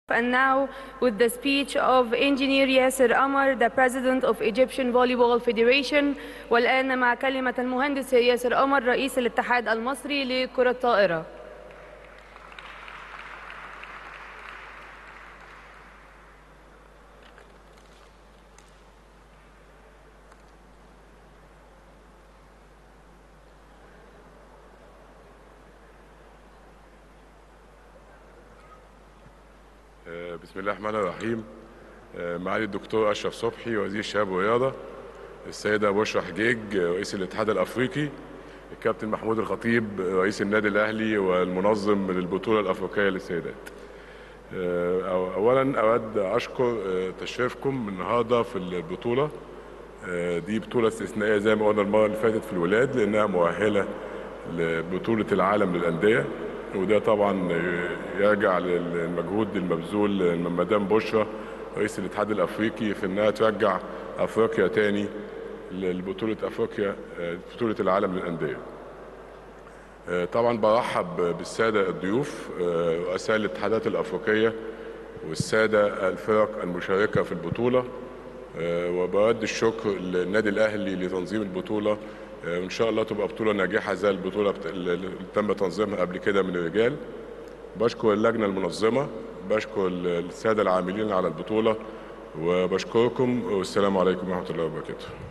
And now, with the speech of Engineer Yasser Amar, the President of Egyptian Volleyball Federation, والآن مع كلمة المهندس ياسر أمر رئيس الاتحاد المصري لكرة الطائرة. بسم الله الرحمن الرحيم معالي الدكتور اشرف صبحي وزير الشباب والرياضه السيده بشرى حجيج رئيس الاتحاد الافريقي الكابتن محمود الخطيب رئيس النادي الاهلي والمنظم للبطوله الافريقيه للسيدات اولا اود اشكر تشريفكم النهارده في البطوله دي بطوله استثنائيه زي ما قلنا المره اللي فاتت في الولاد لانها مؤهله لبطوله العالم للانديه وده طبعا يرجع للمجهود المبذول من مدام بشرى رئيس الاتحاد الافريقي في انها ترجع افريقيا تاني لبطوله افريقيا بطوله العالم للانديه. طبعا برحب بالساده الضيوف رؤساء الاتحادات الافريقيه والساده الفرق المشاركه في البطوله وبرد الشكر للنادي الاهلي لتنظيم البطوله وان شاء الله تبقى بطوله ناجحه زي البطوله اللي تم تنظيمها قبل كده من الرجال بشكر اللجنه المنظمه بشكر الساده العاملين على البطوله وبشكركم والسلام عليكم ورحمه الله وبركاته